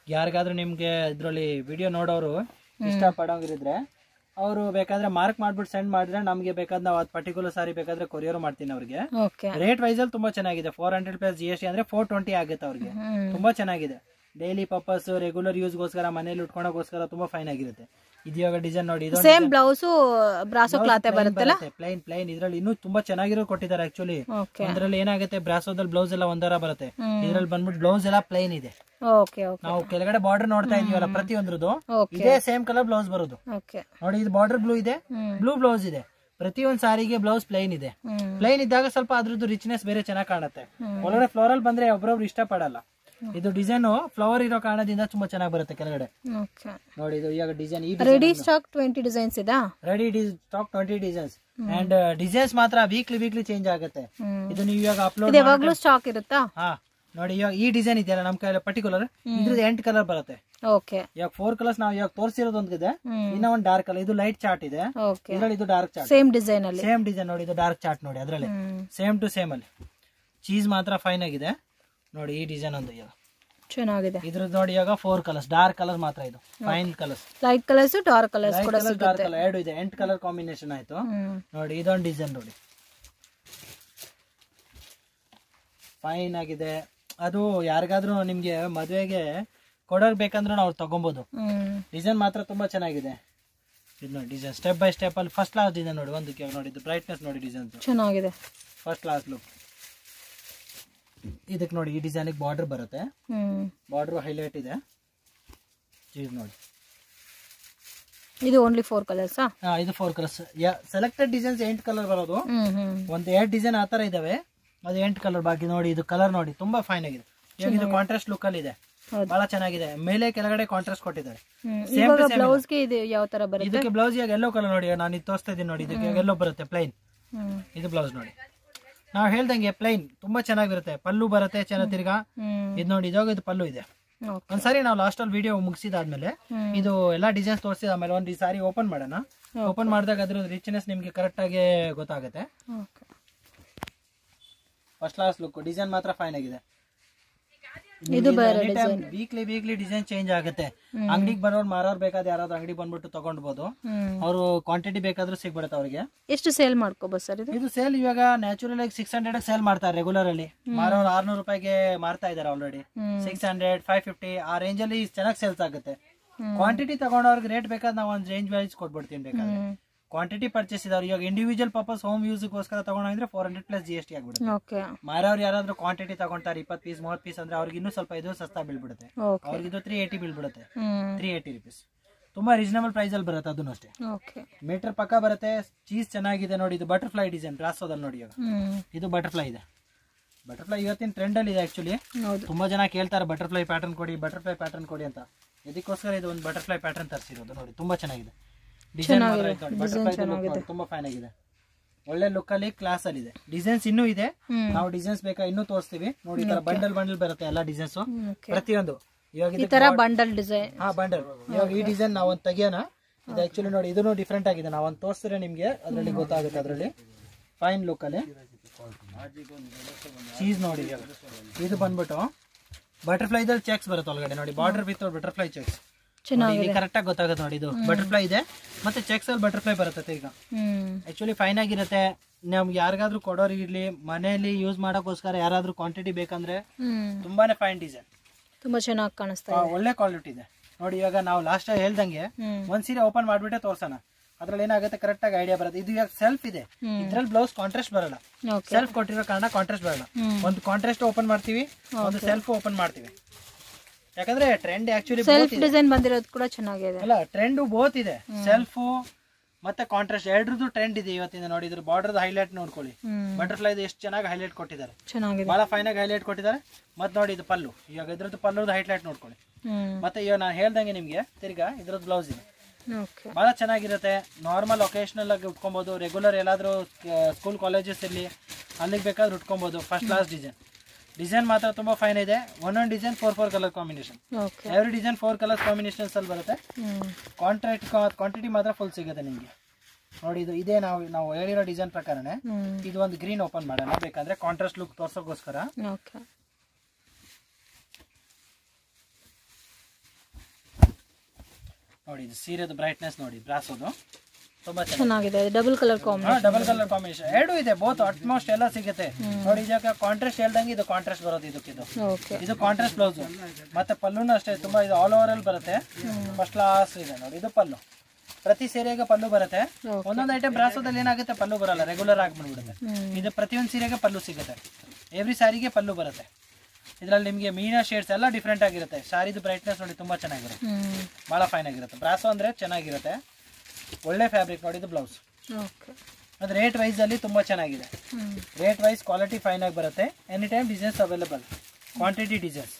ಯಾರಿಗಾದ್ರೂ ನಿಮ್ಗೆ ಇದ್ರಲ್ಲಿ ವಿಡಿಯೋ ನೋಡೋರು ಇಷ್ಟ ಪಡೋಂಗಿರಿದ್ರೆ ಅವರು ಬೇಕಾದ್ರೆ ಮಾರ್ಕ್ ಮಾಡ್ಬಿಟ್ಟು ಸೆಂಡ್ ಮಾಡಿದ್ರೆ ನಮಗೆ ಬೇಕಾದ್ರೆ ನಾವು ಅದು ಪರ್ಟಿಕ್ಯುಲರ್ ಸಾರಿ ಬೇಕಾದ್ರೆ ಕೊರಿಯರ್ ಮಾಡ್ತೀನಿ ಅವ್ರಿಗೆ ಓಕೆ ರೇಟ್ ವೈಸ್ ಅಲ್ಲಿ ತುಂಬಾ ಚೆನ್ನಾಗಿದೆ four hundred plus G S T ಅಂದ್ರೆ ಫೋರ್ ಟ್ವೆಂಟಿ ಆಗುತ್ತೆ ಅವ್ರಿಗೆ ಹ್ಮ್ ತುಂಬಾ ಚೆನ್ನಾಗಿದೆ ಡೈಲಿ ಪರ್ಪಸ್ ರೆಗ್ಯುಲರ್ ಯೂಸ್ಗೋಸ್ಕರ ಮನೇಲಿ ಉಟ್ಕೊಳಕೋಸ್ಕರ ತುಂಬಾ ಫೈನ್ ಆಗಿರುತ್ತೆ ಇದು ಇವಾಗ ಡಿಸೈನ್ ನೋಡಿ ಇದು ಸೇಮ್ ಬ್ಲೌಸು ಬ್ರಾಸೋ ಕ್ಲಾತೆ ಬರುತ್ತಲ್ಲ ಪ್ಲೈನ್ ಪ್ಲೈನ್ ಇದ್ರಲ್ಲಿ ಇನ್ನೂ ತುಂಬಾ ಚೆನ್ನಾಗಿರೋ ಕೊಟ್ಟಿದ್ದಾರೆ ಆಕ್ಚುಲಿ ಓಕೆ ಅದ್ರಲ್ಲಿ ಏನಾಗುತ್ತೆ ಬ್ರಾಸೋದಲ್ಲಿ ಬ್ಲೌಸ್ ಎಲ್ಲ ಒಂದರ ಬರುತ್ತೆ ಹ್ಮ್. ಇದ್ರಲ್ಲಿ ಬಂದ್ಬಿಟ್ಟು ಬ್ಲೌಸ್ ಎಲ್ಲ ಪ್ಲೈನ್ ಇದೆ ಓಕೆ ಓಕೆ ನಾವು ಕೆಳಗಡೆ ಬಾರ್ಡರ್ ನೋಡ್ತಾ ಇದೀವಲ್ಲ ಪ್ರತಿಯೊಂದ್ರದ್ದು ಓಕೆ ಇದೇ ಸೇಮ್ ಕಲರ್ ಬ್ಲೌಸ್ ಬರೋದು ಓಕೆ ನೋಡಿ ಇದು ಬಾರ್ಡರ್ ಬ್ಲೂ ಇದೆ ಹ್ಮ್ ಬ್ಲೂ ಬ್ಲೌಸ್ ಇದೆ ಪ್ರತಿಯೊಂದ್ ಸಾರಿಗೆ ಬ್ಲೌಸ್ ಪ್ಲೈನ್ ಇದೆ ಹ್ಮ್ ಪ್ಲೈನ್ ಇದ್ದಾಗ ಸ್ವಲ್ಪ ಅದ್ರದ್ದು ರಿಚ್ನೆಸ್ ಬೇರೆ ಚೆನ್ನಾಗಿ ಕಾಣುತ್ತೆ ಹ್ಮ್. ಒಳಗಡೆ ಫ್ಲೋರಲ್ ಬಂದ್ರೆ ಒಬ್ರೊಬ್ರು ಇಷ್ಟ ಪಡಲ್ಲ ಇದು ಡಿಸೈನ್ ಫ್ಲವರ್ ಇರೋ ಕಾರಣದಿಂದ ತುಂಬಾ ಚೆನ್ನಾಗಿ ಬರುತ್ತೆ ಕೆಳಗಡೆ ಓಕೆ ನೋಡಿ ಇದು ಇವಾಗ ಡಿಸೈನ್ ಈ ರೆಡಿ ಸ್ಟಾಕ್ ಟ್ವೆಂಟಿ ಡಿಸೈನ್ಸ್ ಇದಾ ready stock twenty designs and designs ಮಾತ್ರ ವೀಕ್ಲಿ ವೀಕ್ಲಿ ಚೇಂಜ್ ಆಗುತ್ತೆ ಹ್ಮ್ ಇದು ನೀವು ಇವಾಗ ಅಪ್ಲೋಡ್ ಇದು ಯಾವಾಗ್ಲೂ ಸ್ಟಾಕ್ ಇರುತ್ತಾ ಹಾ ನೋಡಿ ಇವಾಗ ಈ ಡಿಸೈನ್ ಇದೆಯಲ್ಲ ನಮ್ ಕೈಯಲ್ಲಿ ಪರ್ಟಿಕ್ಯುಲರ್ ಇದ್ರದ್ದು ಎಂಟು ಕಲರ್ ಬರುತ್ತೆ ಓಕೆ ಇವಾಗ ಫೋರ್ ಕಲರ್ಸ್ ನಾವು ಇವಾಗ ತೋರಿಸಿರೋದು ಒಂದಿದೆ ಹ್ಮ್ ಇನ್ನ ಒಂದು ಡಾರ್ಕ್ ಕಲರ್ ಇದು ಲೈಟ್ ಚಾರ್ಟ್ ಇದೆ ಓಕೆ ಇದ್ರಲ್ಲಿ ಇದು ಡಾರ್ಕ್ ಚಾರ್ಟ್ ಸೇಮ್ ಡಿಸೈನ್ ಅಲ್ಲಿ ಸೇಮ್ ಡಿಸೈನ್ ನೋಡಿ ಇದು ಡಾರ್ಕ್ ಚಾರ್ಟ್ ನೋಡಿ ಅದರಲ್ಲಿ ಹ್ಮ್ ಸೇಮ್ ಟು ಸೇಮ್ ಅಲ್ಲಿ ಚೀಸ್ ಮಾತ್ರ ಫೈನ್ ಆಗಿದೆ ನೋಡಿ ಈ ಡಿಸೈನ್ ಒಂದು ಇವಾಗ ಚೆನ್ನಾಗಿದೆ ಇದ್ರದ್ದು ನೋಡಿ ಇವಾಗ ಫೋರ್ ಕಲರ್ಸ್ ಡಾರ್ಕ್ ಕಲರ್ ಮಾತ್ರ ಇದು fine colours light colours dark colours light ಕೂಡ ಕಲರ್ ಡಾರ್ಕ್ ಸಿಗುತ್ತೆ ಕಲರ್ ಎರಡು ಇದೆ ಎಂಟು ಕಲರ್ ಕಾಂಬಿನೇಷನ್ ಆಯ್ತು ಹ್ಮ್ ನೋಡಿ ಇದೊಂದು ಡಿಸೈನ್ ನೋಡಿ ಫೈನ್ ಆಗಿದೆ ಅದು ಯಾರಿಗಾದ್ರೂ ನಿಮ್ಗೆ ಮದುವೆಗೆ ಕೊಡೋಕ್ ಬೇಕಂದ್ರೂ ನಾವು ತಗೊಬೋದು ಹ್ಮ್ ಡಿಸೈನ್ ಮಾತ್ರ ತುಂಬಾ ಚೆನ್ನಾಗಿದೆ ಇದು ನೋಡಿ ಡಿಸೈನ್ ಸ್ಟೆಪ್ ಬೈ ಸ್ಟೆಪ್ ಅಲ್ಲಿ ಫಸ್ಟ್ ಕ್ಲಾಸ್ ಡಿಸೈನ್ ನೋಡಿ ಒಂದು ಕೇಳಿ ನೋಡಿ ಇದು ಬ್ರೈಟ್ನೆಸ್ ನೋಡಿ ಡಿಸೈನ್ ಚೆನ್ನಾಗಿದೆ ಫಸ್ಟ್ ಕ್ಲಾಸ್ ಲುಕ್ ಇದಕ್ಕೆ ನೋಡಿ ಈ ಡಿಸೈನಿಗೆ ಬಾರ್ಡರ್ ಬರುತ್ತೆ ಹ್ಮ್ ಬಾರ್ಡರ್ ಹೈಲೈಟ್ ಇದೆ ಚೀಸ್ ನೋಡಿ ಇದು ಓನ್ಲಿ ಫೋರ್ ಕಲರ್ಸಾ ಹಾ ಇದು ಫೋರ್ ಕಲರ್ಸ್ ಸೆಲೆಕ್ಟೆಡ್ ಡಿಸೈನ್ಸ್ ಎಂಟು ಕಲರ್ ಬರೋದು ಹ್ಮ್ ಹ್ಮ್ ಒಂದು ಎರಡು ಡಿಸೈನ್ ಆ ಥರ ಇದಾವೆ ಅದು ಎಂಟು ಕಲರ್ ಬಾಕಿ ನೋಡಿ ಇದು ಕಲರ್ ನೋಡಿ ತುಂಬಾ ಫೈನ್ ಆಗಿದೆ ಇವಾಗ ಇದು ಕಾಂಟ್ರಾಸ್ಟ್ ಲುಕ್ ಅಲ್ಲಿ ಇದೆ ಹೌದು ಬಹಳ ಚೆನ್ನಾಗಿದೆ ಮೇಲೆ ಕೆಳಗಡೆ ಕಾಂಟ್ರಾಸ್ಟ್ ಕೊಟ್ಟಿದ್ದಾರೆ ಹ್ಮ್ Same ಇವಾಗ to same ಬ್ಲೌಸ್ಗೆ ಇದು ಯಾವ ತರ ಬರುತ್ತೆ ಇದಕ್ಕೆ ಬ್ಲೌಸ್ ಇವಾಗ ಎಲ್ಲೋ ಕಲರ್ ನೋಡಿ ನಾನು ಇದು ತೋರಿಸ್ತಾ ಇದ್ದೀನಿ ನೋಡಿ ಇದಕ್ಕೆ ಎಲ್ಲೋ ಬರುತ್ತೆ ಪ್ಲೈನ್ ಹ್ಮ್ ಇದು ಬ್ಲೌಸ್ ನೋಡಿ ನಾವು ಹೇಳ್ದಂಗೆ ಪ್ಲೈನ್ ತುಂಬಾ ಚೆನ್ನಾಗಿರುತ್ತೆ ಪಲ್ಲು ಬರುತ್ತೆ ಚೆನ್ನಾಗಿ ತಿರ್ಗಾ ಹ್ಮ್ ಇದು ನೋಡಿ ಇದಾಗ ಇದು ಪಲ್ಲು ಇದೆ ಓಕೆ ಒಂದ್ಸಾರಿ ನಾವು ಲಾಸ್ಟ್ ಅಲ್ಲಿ ವಿಡಿಯೋ ಮುಗಿಸಿದಾದ್ಮೇಲೆ ಹ್ಮ್ ಇದು ಎಲ್ಲಾ ಡಿಸೈನ್ಸ್ ತೋರಿಸಿದ ಆಮೇಲೆ ಒಂದು ಈ ಸಾರಿ ಓಪನ್ ಮಾಡೋಣ ಓಪನ್ ಮಾಡಿದಾಗ ಅದ್ರ ರಿಚ್ನೆಸ್ ನಿಮ್ಗೆ ಕರೆಕ್ಟ್ ಆಗಿ ಗೊತ್ತಾಗುತ್ತೆ okay first class look design ಮಾತ್ರ ಫೈನ್ ಆಗಿದೆ ಇದು ಬೇರೆ ವೀಕ್ಲಿ ವೀಕ್ಲಿ ಡಿಸೈನ್ ಚೇಂಜ್ ಆಗುತ್ತೆ ಅಂಗಡಿಗೆ ಬರೋರು ಮಾರೋರು ಬೇಕಾದ್ರೆ ಯಾರಾದ್ರೂ ಅಂಗಡಿ ಬಂದ್ಬಿಟ್ಟು ತಗೊಂಡ್ಬೋದು ಹ್ಮ್ ಅವರು ಕ್ವಾಂಟಿಟಿ ಬೇಕಾದ್ರೂ ಸಿಗ್ಬಿಡುತ್ತೆ ಅವ್ರಿಗೆ ಎಷ್ಟು ಸೇಲ್ ಮಾಡ್ಕೋಬೋದು ಸರ್ ಇದು ಇದು ಸೇಲ್ ಇವಾಗ ನ್ಯಾಚುರಲ್ ಆಗಿ ಸಿಕ್ಸ್ ಹಂಡ್ರೆಡ್ ಸೇಲ್ ಮಾಡ್ತಾರೆ ರೆಗ್ಯುಲರ್ ಅಲ್ಲಿ ಮಾರೋರು ಆರ್ನೂರು ರೂಪಾಯಿಗೆ ಮಾರ್ತಾ ಇದಾರೆ already hmm six hundred five fifty ಆ ರೇಂಜ್ ಅಲ್ಲಿ ಚೆನ್ನಾಗಿ ಸೇಲ್ಸ್ ಆಗುತ್ತೆ ಹ್ಮ್. ಕ್ವಾಂಟಿಟಿ ತಗೊಂಡವ್ರಿಗೆ ರೇಟ್ ಬೇಕಾದ್ರೆ ನಾವು ಒಂದು ರೇಂಜ್ ವೈಸ್ ಕೊಟ್ಬಿಡ್ತೀನಿ ಬೇಕಾದ್ರೆ ಹ್ಮ್ ಕ್ವಾಂಟಿಟಿ ಪರ್ಚೇಸ್ ಇದಾರೆ ಇವಾಗ ಇಂಡಿವಿಜುವಲ್ ಪರ್ಪಸ್ ಹೋಮ್ ಯೂಸ್ಗೋಸ್ಕರ ತಗೊಂಡ್ರೆ four hundred plus G S T ಆಗ್ಬಿಡುತ್ತೆ ಓಕೆ ಮಾರೋರು ಯಾರಾದ್ರೂ ಕ್ವಾಂಟಿಟಿ ತಗೊಂತಾರೆ ಇಪ್ಪತ್ತು ಪೀಸ್ ಮೂವತ್ತು ಪೀಸ್ ಅಂದ್ರೆ ಅವ್ರಿಗೆ ಇನ್ನೂ ಸ್ವಲ್ಪ ಇದು ಸಸ್ತಾ ಬೀಳ್ಬಿಡುತ್ತೆ ಓಕೆ ಅವ್ರಿಗೆ ಇದು ತ್ರೀ ಏಯ್ಟಿ ಬೀಳ್ಬಿಡುತ್ತೆ ಹ್ಮ್ ತ್ರೀ ಏಯ್ಟಿ ರುಪೀಸ್ ತುಂಬಾ ರೀಸನಬಲ್ ಪ್ರೈಸ್ ಅಲ್ಲಿ ಬರುತ್ತೆ ಅದನ್ನು ಅಷ್ಟೇ ಓಕೆ ಮೀಟರ್ ಪಕ್ಕ ಬರುತ್ತೆ ಚೀಸ್ ಚೆನ್ನಾಗಿದೆ ನೋಡಿ ಇದು ಬಟರ್ಫ್ಲೈ ಡಿಸೈನ್ ರಾಸೋದಲ್ಲಿ ನೋಡಿ ಇವಾಗ ಹ್ಮ್ ಇದು ಬಟರ್ಫ್ಲೈ ಇದೆ ಬಟರ್ಫ್ಲೈ ಇವತ್ತಿನ ಟ್ರೆಂಡ್ ಅಲ್ಲಿ ಇದೆ ಆಕ್ಚುಲಿ ಹೌದು ತುಂಬಾ ಜನ ಕೇಳ್ತಾರೆ ಬಟರ್ಫ್ಲೈ ಪ್ಯಾಟರ್ನ್ ಕೊಡಿ ಬಟರ್ಫ್ಲೈ ಪ್ಯಾಟರ್ನ್ ಕೊಡಿ ಅಂತ ಇದಕ್ಕೋಸ್ಕರ ಇದು ಒಂದು ಬಟರ್ಫ್ಲೈ ಪ್ಯಾಟರ್ನ್ ತರಿಸಿರೋದು ನೋಡಿ ತುಂಬಾ ಚೆನ್ನಾಗಿದೆ ಡಿಸೈನ್ ಬಟರ್ಫ್ಲೈ ತುಂಬಾ ಫೈನ್ ಆಗಿದೆ ಒಳ್ಳೆ ಲುಕ್ ಅಲ್ಲಿ ಕ್ಲಾಸ್ ಅಲ್ಲಿ ಇದೆ ಡಿಸೈನ್ಸ್ ಇನ್ನೂ ಇದೆ ಹ್ಮ್ ನಾವು ಡಿಸೈನ್ಸ್ ಬೇಕಾ ಇನ್ನೂ ತೋರಿಸ್ತೀವಿ ನೋಡಿ ಈ ತರ ಬಂಡಲ್ ಬಂಡಲ್ ಬರುತ್ತೆ ಎಲ್ಲ ಡಿಸೈನ್ಸ್ ಓಕೆ ಪ್ರತಿಯೊಂದು ಇವಾಗ ಈ ಇದು ತರ ಬಂಡಲ್ ಡಿಸೈನ್ ಹಾ ಬಂಡಲ್ ಇವಾಗ ಈ ಡಿಸೈನ್ ನಾವು ಒಂದು ತೆಗಿಯೋಣ ಇದು ಆಕ್ಚುಲಿ ನೋಡಿ ಇದನ್ನು ಡಿಫ್ರೆಂಟ್ ಆಗಿದೆ ನಾವು ಒಂದು ತೋರಿಸಿದ್ರೆ ನಿಮ್ಗೆ ಅದರಲ್ಲಿ ಗೊತ್ತಾಗುತ್ತೆ ಅದರಲ್ಲಿ ಫೈನ್ ಲುಕ್ ಅಲ್ಲಿ ಚೀಸ್ ನೋಡಿ ಇವಾಗ. ಇದು ಬಂದ್ಬಿಟ್ಟು ಬಟರ್ಫ್ಲೈ ಇದ್ರಲ್ಲಿ ಚೆಕ್ಸ್ ಬರುತ್ತೆ ಒಳಗಡೆ ನೋಡಿ ಬಾರ್ಡರ್ ವಿತ್ ಬಟರ್ಫ್ಲೈ ಚೆಕ್ಸ್ ಚೆನ್ನಾಗಿ ಕರೆಕ್ಟ್ ಆಗಿ ಗೊತ್ತಾಗುತ್ತೆ ನೋಡಿ ಇದು ಬಟರ್ಫ್ಲೈ ಇದೆ ಮತ್ತೆ ಚೆಕ್ಸ್ ಅಲ್ಲಿ ಬಟರ್ಫ್ಲೈ ಬರುತ್ತೆ ಈಗ ಹ್ಮ್ ಆಕ್ಚುಲಿ ಫೈನ್ ಆಗಿರುತ್ತೆ ನಮ್ಗೆ ಯಾರಿಗಾದ್ರೂ ಕೊಡೋರು ಇರ್ಲಿ ಮನೆಯಲ್ಲಿ ಯೂಸ್ ಮಾಡೋಕ್ಕೋಸ್ಕರ ಯಾರಾದ್ರೂ ಕ್ವಾಂಟಿಟಿ ಬೇಕಂದ್ರೆ ಹ್ಮ್ ತುಂಬಾನೇ ಫೈನ್ ಡಿಸೈನ್ ತುಂಬಾ ಚೆನ್ನಾಗಿ ಕಾಣಿಸ್ತಾ ಇದೆ ಒಳ್ಳೆ ಕ್ವಾಲಿಟಿ ಇದೆ ನೋಡಿ ಇವಾಗ ನಾವು ಲಾಸ್ಟ್ ಹೇಳ್ದಂಗೆ ಹ್ಮ್ ಒಂದ್ ಸೀರೆ ಓಪನ್ ಮಾಡ್ಬಿಟ್ಟೆ ತೋರ್ಸೋಣ ಅದ್ರಲ್ಲಿ ಏನಾಗುತ್ತೆ ಕರೆಕ್ಟ್ ಆಗಿ ಐಡಿಯಾ ಬರುತ್ತೆ ಇದು ಇವಾಗ ಸೆಲ್ಫ್ ಇದೆ ಹ್ಮ್. ಇದ್ರಲ್ಲಿ ಬ್ಲೌಸ್ ಕಾಂಟ್ರಾಸ್ಟ್ ಬರಲ್ಲ ಓಕೆ ಸೆಲ್ಫ್ ಕೊಟ್ಟಿರೋ ಕಾರಣ ಕಾಂಟ್ರಾಸ್ಟ್ ಬರಲ್ಲ ಹ್ಮ್ ಒಂದು ಕಾಂಟ್ರಾಸ್ಟ್ ಓಪನ್ ಮಾಡ್ತೀವಿ ಒಂದು ಸೆಲ್ಫ್ ಓಪನ್ ಮಾಡ್ತೀವಿ ಯಾಕಂದ್ರೆ ಟ್ರೆಂಡ್ ಆಕ್ಚುಲಿ ಸೆಲ್ಫ್ ಡಿಸೈನ್ ಬಂದಿರೋದು ಕೂಡ ಚೆನ್ನಾಗಿದೆ ಅಲ್ಲ ಟ್ರೆಂಡ್ ಬೋತ್ ಇದೆ ಸೆಲ್ಫ್ ಮತ್ತೆ ಕಾಂಟ್ರಾಸ್ಟ್ ಎರಡ್ರದ್ದು ಟ್ರೆಂಡ್ ಇದೆ ಇವತ್ತಿನ ನೋಡಿ ಇದ್ರ ಬಾರ್ಡರ್ ಹೈಲೈಟ್ ನೋಡ್ಕೊಳ್ಳಿ ಹ್ಮ್ ಬಟರ್ಫ್ಲೈ ಎಷ್ಟು ಚೆನ್ನಾಗಿ ಹೈಲೈಟ್ ಕೊಟ್ಟಿದ್ದಾರೆ ಚೆನ್ನಾಗಿದೆ ಬಹಳ ಫೈನ್ ಆಗಿ ಹೈಲೈಟ್ ಕೊಟ್ಟಿದ್ದಾರೆ ಮತ್ತೆ ನೋಡಿ ಇದು ಪಲ್ಲು ಇವಾಗ ಇದ್ರದ್ದು ಪಲ್ಲುದು ಹೈಲೈಟ್ ನೋಡ್ಕೊಳ್ಳಿ ಹ್ಮ್ ಮತ್ತೆ ಇವಾಗ ನಾನು ಹೇಳ್ದಂಗೆ ನಿಮ್ಗೆ ತಿರ್ಗಾ ಇದ್ರದ್ದು ಬ್ಲೌಸ್ ಇದೆ ಓಕೆ ಬಹಳ ಚೆನ್ನಾಗಿರುತ್ತೆ ನಾರ್ಮಲ್ ಒಕೇಶನಲ್ ಆಗಿ ಉಟ್ಕೊಬೋದು ರೆಗ್ಯುಲರ್ ಎಲ್ಲಾದ್ರೂ ಸ್ಕೂಲ್ ಕಾಲೇಜಸ್ ಇರಲಿ ಅಲ್ಲಿಗೆ ಬೇಕಾದ್ರೆ ಉಟ್ಕೊಬೋದು ಫಸ್ಟ್ ಕ್ಲಾಸ್ ಡಿಸೈನ್ ಡಿಸೈನ್ ಮಾತ್ರ ತುಂಬಾ ಫೈನ್ ಇದೆ ಒಂದೊಂದು design four four colour combination okay every design four colours combinations ಅಲ್ಲಿ ಬರುತ್ತೆ ಹ್ಮ್ ಕಾಂಟ್ರಾಕ್ಟ್ ಕ್ವಾಂಟಿಟಿ ಮಾತ್ರ ಫುಲ್ ಸಿಗುತ್ತೆ ನಿಮಗೆ ನೋಡಿ ಇದು ಇದೇ ನಾವು ನಾವು ಹೇಳಿರೋ ಡಿಸೈನ್ ಪ್ರಕಾರನೇ ಹ್ಮ್ ಇದು ಒಂದು ಗ್ರೀನ್ ಓಪನ್ ಮಾಡೋಣ ಬೇಕಾದ್ರೆ ಕಾಂಟ್ರಾಸ್ಟ್ ಲುಕ್ ತೋರ್ಸೋಕ್ಕೋಸ್ಕರ ಓಕೆ ನೋಡಿ ಇದು ಸೀರೆದು ಬ್ರೈಟ್ನೆಸ್ ನೋಡಿ ಬ್ರಾಸೋದು ತುಂಬಾ ಚೆನ್ನಾಗಿ ಚೆನ್ನಾಗಿದೆ double colour comb double colour combination ಎರಡು ಇದೆ ಬೋತ್ ಅಟ್ಮೋಸ್ಟ್ ಎಲ್ಲ ಸಿಗುತ್ತೆ ನೋಡಿ ಇದಕ್ಕೆ ಕಾಂಟ್ರಾಸ್ಟ್ ಹೇಳ್ದಂಗೆ ಇದು ಕಾಂಟ್ರಾಸ್ಟ್ ಬರೋದು ಇದಕ್ಕಿದು ಓಕೆ ಇದು ಕಾಂಟ್ರಾಸ್ಟ್ ಬ್ಲೌಸ್ ಮತ್ತೆ ಪಲ್ಲುನು ಅಷ್ಟೇ ತುಂಬಾ ಇದು ಆಲ್ ಓವರ್ ಅಲ್ಲಿ ಬರುತ್ತೆ ಫಸ್ಟ್ ಕ್ಲಾಸ್ ಇದೆ ನೋಡಿ ಇದು ಪಲ್ಲು ಪ್ರತಿ ಸೀರೆಗೆ ಪಲ್ಲು ಬರುತ್ತೆ Okay. ಒಂದೊಂದು ಐಟಮ್ ಬ್ರಾಸೋದಲ್ಲಿ ಏನಾಗುತ್ತೆ ಪಲ್ಲು ಬರಲ್ಲ ರೆಗ್ಯುಲರ್ ಆಗಿ ಬಂದ್ಬಿಡುತ್ತೆ ಇದು ಪ್ರತಿಯೊಂದು ಸೀರೆಗೆ ಪಲ್ಲು ಸಿಗುತ್ತೆ ಎವ್ರಿ ಸಾರಿಗೆ ಪಲ್ಲು ಬರುತ್ತೆ ಇದರಲ್ಲಿ ನಿಮಗೆ ಮೀನಾ ಶೇಡ್ಸ್ ಎಲ್ಲ ಡಿಫ್ರೆಂಟ್ ಆಗಿರುತ್ತೆ ಸಾರಿದು ಬ್ರೈಟ್ನೆಸ್ ನೋಡಿ ತುಂಬಾ ಚೆನ್ನಾಗಿರುತ್ತೆ ಹ್ಮ್ ಭಾಳ ಫೈನ್ ಆಗಿರುತ್ತೆ ಬ್ರಾಸೋ ಅಂದ್ರೆ ಚೆನ್ನಾಗಿರುತ್ತೆ ಒಳ್ಳೆ ಫ್ಯಾಬ್ರಿಕ್ ನೋಡಿ ಇದು ಬ್ಲೌಸ್ ಓಕೆ ಅದು ರೇಟ್ ವೈಸ್ ಅಲ್ಲಿ ತುಂಬಾ ಚೆನ್ನಾಗಿದೆ hmm rate wise quality fine ಆಗಿ ಬರುತ್ತೆ any time designs available quantity designs